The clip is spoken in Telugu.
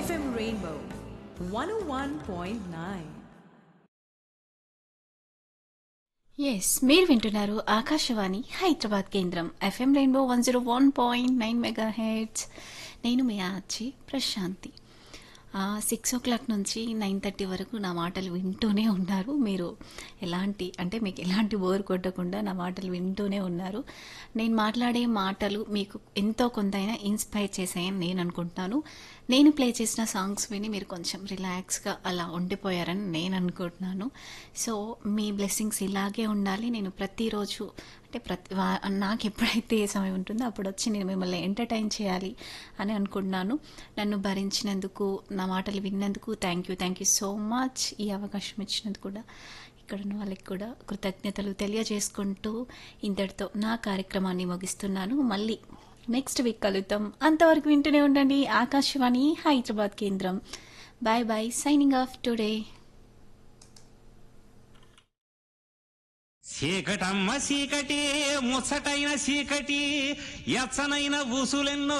FM Rainbow 101.9. ఎస్ మీరు వింటున్నారు ఆకాశవాణి హైదరాబాద్ కేంద్రం FM Rainbow one zero one point nine mega hertz నేను మీ Achi Prashanti six o'clock నుంచి నైన్ థర్టీ వరకు నా మాటలు వింటూనే ఉన్నారు మీరు ఎలాంటి అంటే మీకు ఎలాంటి బోర్ కొట్టకుండా నా మాటలు వింటూనే ఉన్నారు నేను మాట్లాడే మాటలు మీకు ఎంతో కొంతైనా ఇన్స్పైర్ చేశాయని నేను అనుకుంటున్నాను నేను ప్లే చేసిన సాంగ్స్ విని మీరు కొంచెం రిలాక్స్గా అలా ఉండిపోయారని నేను అనుకుంటున్నాను సో మీ బ్లెస్సింగ్స్ ఇలాగే ఉండాలి నేను ప్రతిరోజు అంటే ప్రతి వా- నాకు ఎప్పుడైతే ఏ సమయం ఉంటుందో అప్పుడు వచ్చి నేను మిమ్మల్ని ఎంటర్టైన్ చేయాలి అని అనుకుంటున్నాను నన్ను భరించినందుకు నా మాటలు విన్నందుకు thank you thank you so much ఈ అవకాశం ఇచ్చినందుకు కూడా ఇక్కడ ఉన్న వాళ్ళకి కూడా కృతజ్ఞతలు తెలియజేసుకుంటూ ఇంతటితో నా కార్యక్రమాన్ని ముగిస్తున్నాను మళ్ళీ నెక్స్ట్ వీక్ కలుద్దాం అంతవరకు వింటూనే ఉండండి ఆకాశవాణి హైదరాబాద్ కేంద్రం bye bye signing off today చీకటమ్మ చీకటి ముచ్చటైన చీకటి ఎచ్చనైన ఊసులెన్నో